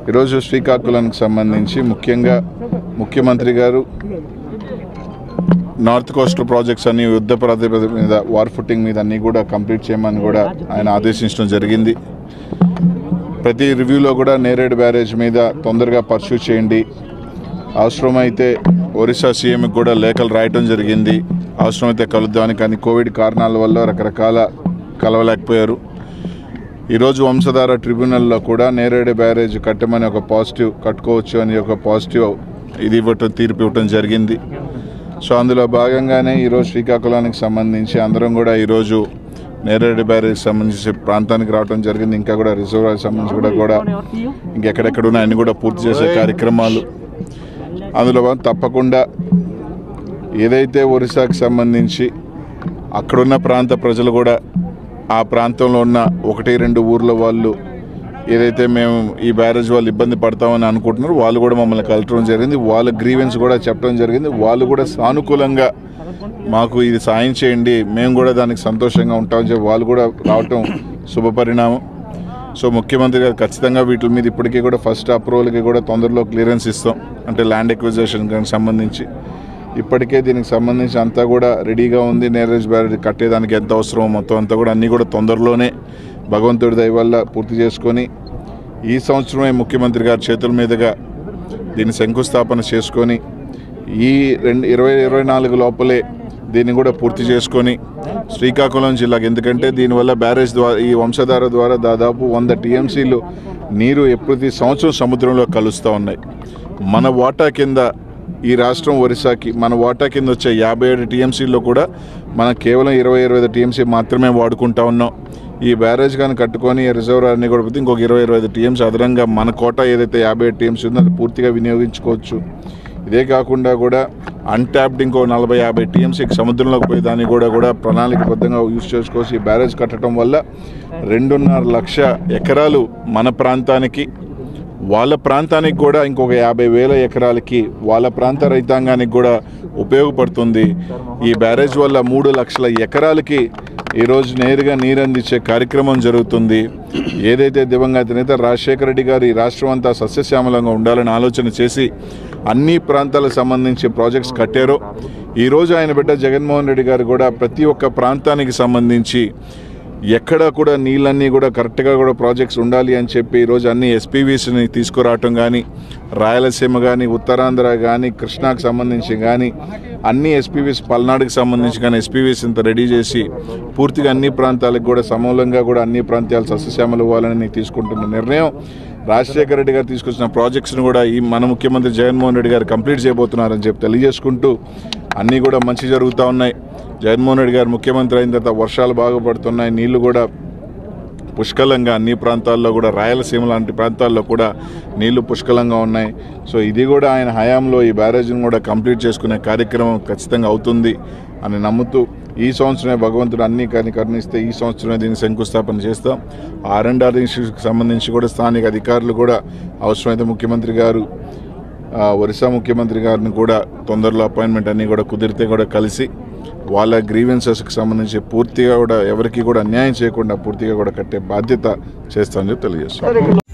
ఈరోజు శ్రీకాకుళానికి సంబంధించి ముఖ్యంగా ముఖ్యమంత్రి గారు నార్త్ కోస్టల్ ప్రాజెక్ట్స్ అన్ని యుద్ధ ప్రాతిపదిక మీద వార్ ఫుట్టింగ్ మీద అన్ని కూడా కంప్లీట్ చేయమని కూడా ఆయన ఆదేశించడం జరిగింది ప్రతి రివ్యూలో కూడా నేరేడు బ్యారేజ్ మీద తొందరగా పర్సూ చేయండి అవసరమైతే ఒరిస్సా సీఎంకి కూడా లేఖలు రాయటం జరిగింది అవసరమైతే కలుద్దామని కానీ కోవిడ్ కారణాల వల్ల రకరకాల కలవలేకపోయారు ఈరోజు వంశధార ట్రిబ్యునల్లో కూడా నేరేడు బ్యారేజ్ కట్టమని ఒక పాజిటివ్ కట్టుకోవచ్చు అని ఒక పాజిటివ్ ఇది ఇవ్వటం తీర్పు ఇవ్వటం జరిగింది సో అందులో భాగంగానే ఈరోజు శ్రీకాకుళానికి సంబంధించి అందరం కూడా ఈరోజు నేరేడు బ్యారేజ్ సంబంధించి ప్రాంతానికి రావడం జరిగింది ఇంకా కూడా రిజర్వాయర్ సంబంధించి కూడా కూడా ఇంకెక్కడెక్కడ ఉన్నాయి అన్ని కూడా పూర్తి చేసే కార్యక్రమాలు అందులో తప్పకుండా ఏదైతే ఒరిస్సాకి సంబంధించి అక్కడున్న ప్రాంత ప్రజలు కూడా ఆ ప్రాంతంలో ఉన్న ఒకటి రెండు ఊర్ల వాళ్ళు ఏదైతే మేము ఈ బ్యారేజ్ వాళ్ళు ఇబ్బంది పడతామని అనుకుంటున్నారో వాళ్ళు కూడా మమ్మల్ని కలవటం జరిగింది వాళ్ళ గ్రీవెన్స్ కూడా చెప్పడం జరిగింది వాళ్ళు కూడా సానుకూలంగా మాకు ఇది సాయం చేయండి మేము కూడా దానికి సంతోషంగా ఉంటామని చెప్పి వాళ్ళు కూడా రావటం శుభపరిణామం సో ముఖ్యమంత్రి గారు ఖచ్చితంగా వీటి మీద ఇప్పటికీ కూడా ఫస్ట్ అప్రూవల్కి కూడా తొందరలో క్లియరెన్స్ ఇస్తాం అంటే ల్యాండ్ ఎక్విజేషన్ సంబంధించి ఇప్పటికే దీనికి సంబంధించి అంతా కూడా రెడీగా ఉంది నేరేజ్ బ్యారేజ్ కట్టేదానికి ఎంత అవసరమో మొత్తం అంతా కూడా అన్నీ కూడా తొందరలోనే భగవంతుడి దయ వల్ల పూర్తి చేసుకొని ఈ సంవత్సరమే ముఖ్యమంత్రి గారి చేతుల మీదుగా దీన్ని శంకుస్థాపన చేసుకొని ఈ రెండు ఇరవై ఇరవై నాలుగు లోపలే దీన్ని కూడా పూర్తి చేసుకొని శ్రీకాకుళం జిల్లాకి ఎందుకంటే దీనివల్ల బ్యారేజ్ ద్వారా ఈ వంశధార ద్వారా దాదాపు వంద టీఎంసీలు నీరు ప్రతి సంవత్సరం సముద్రంలో కలుస్తూ ఉన్నాయి మన వాటా కింద ఈ రాష్ట్రం ఒరిస్సాకి మన వాటా కింద వచ్చే యాభై ఏడు టీఎంసీల్లో కూడా మనం కేవలం ఇరవై ఇరవై ఐదు టీఎంసీ మాత్రమే వాడుకుంటా ఉన్నాం ఈ బ్యారేజ్ కానీ కట్టుకొని ఈ రిజర్వర్ అన్ని కూడా పోతే ఇంకొక ఇరవై ఇరవై ఐదు టీఎంసీ అదనంగా మన కోటా ఏదైతే యాభై ఏడు టీఎంసీ ఉందో అది పూర్తిగా వినియోగించుకోవచ్చు ఇదే కాకుండా కూడా అన్ట్యాప్డ్ ఇంకో నలభై యాభై టీఎంసీకి సముద్రంలోకి పోయి దాన్ని కూడా కూడా ప్రణాళికబద్ధంగా యూజ్ చేసుకోవచ్చు ఈ బ్యారేజ్ కట్టడం వల్ల రెండున్నర లక్ష ఎకరాలు మన ప్రాంతానికి వాళ్ళ ప్రాంతానికి కూడా ఇంకొక యాభై వేల ఎకరాలకి వాళ్ళ ప్రాంత రైతాంగానికి కూడా ఉపయోగపడుతుంది ఈ బ్యారేజ్ వల్ల మూడు లక్షల ఎకరాలకి ఈరోజు నేరుగా నీరు అందించే కార్యక్రమం జరుగుతుంది ఏదైతే దివంగత నేత రాజశేఖర రెడ్డి గారు ఈ రాష్ట్రం అంతా సస్యశ్యామలంగా ఉండాలని ఆలోచన చేసి అన్ని ప్రాంతాలకు సంబంధించి ప్రాజెక్ట్స్ కట్టారో ఈరోజు ఆయన బిడ్డ జగన్మోహన్ రెడ్డి గారు కూడా ప్రతి ఒక్క ప్రాంతానికి సంబంధించి ఎక్కడ కూడా నీళ్ళన్నీ కూడా కరెక్ట్గా కూడా ప్రాజెక్ట్స్ ఉండాలి అని చెప్పి ఈరోజు అన్ని ఎస్పీవీస్ని తీసుకురావటం కానీ రాయలసీమ కానీ ఉత్తరాంధ్ర కానీ కృష్ణాకు సంబంధించి కానీ అన్ని ఎస్పీవీస్ పల్నాడుకి సంబంధించి కానీ ఎస్పీవీస్ ఇంత రెడీ చేసి పూర్తిగా అన్ని ప్రాంతాలకు కూడా సమూలంగా కూడా అన్ని ప్రాంతాలు సస్యశ్యామలు ఇవ్వాలని తీసుకుంటున్న నిర్ణయం రాజశేఖర రెడ్డి గారు తీసుకొచ్చిన ప్రాజెక్ట్స్ని కూడా ఈ మన ముఖ్యమంత్రి జగన్మోహన్ రెడ్డి గారు కంప్లీట్ చేయబోతున్నారని చెప్పి తెలియజేసుకుంటూ అన్నీ కూడా మంచి జరుగుతూ ఉన్నాయి జగన్మోహన్ రెడ్డి గారు ముఖ్యమంత్రి అయిన తర్వాత వర్షాలు బాగా పడుతున్నాయి నీళ్లు కూడా పుష్కలంగా అన్ని ప్రాంతాల్లో కూడా రాయలసీమ లాంటి ప్రాంతాల్లో కూడా నీళ్లు పుష్కలంగా ఉన్నాయి సో ఇది కూడా ఆయన హయాంలో ఈ బ్యారేజ్ని కూడా కంప్లీట్ చేసుకునే కార్యక్రమం ఖచ్చితంగా అవుతుంది అని నమ్ముతూ ఈ సంవత్సరమే భగవంతుడు అన్ని కానీ కరుణిస్తే ఈ సంవత్సరమే దీన్ని శంకుస్థాపన చేస్తాం ఆర్ అండ్ ఆర్ ఇన్స్టిట్యూట్కి సంబంధించి కూడా స్థానిక అధికారులు కూడా అవసరమైతే ముఖ్యమంత్రి గారు ఆ, ఒరిస్సా ముఖ్యమంత్రి గారిని కూడా తొందరలో అపాయింట్మెంట్ అన్నీ కూడా కుదిరితే కూడా కలిసి వాళ్ళ గ్రీవెన్సెస్కి సంబంధించి పూర్తిగా కూడా ఎవరికి కూడా అన్యాయం చేయకుండా పూర్తిగా కూడా కట్టే బాధ్యత చేస్తామని చెప్పి తెలియజేస్తాం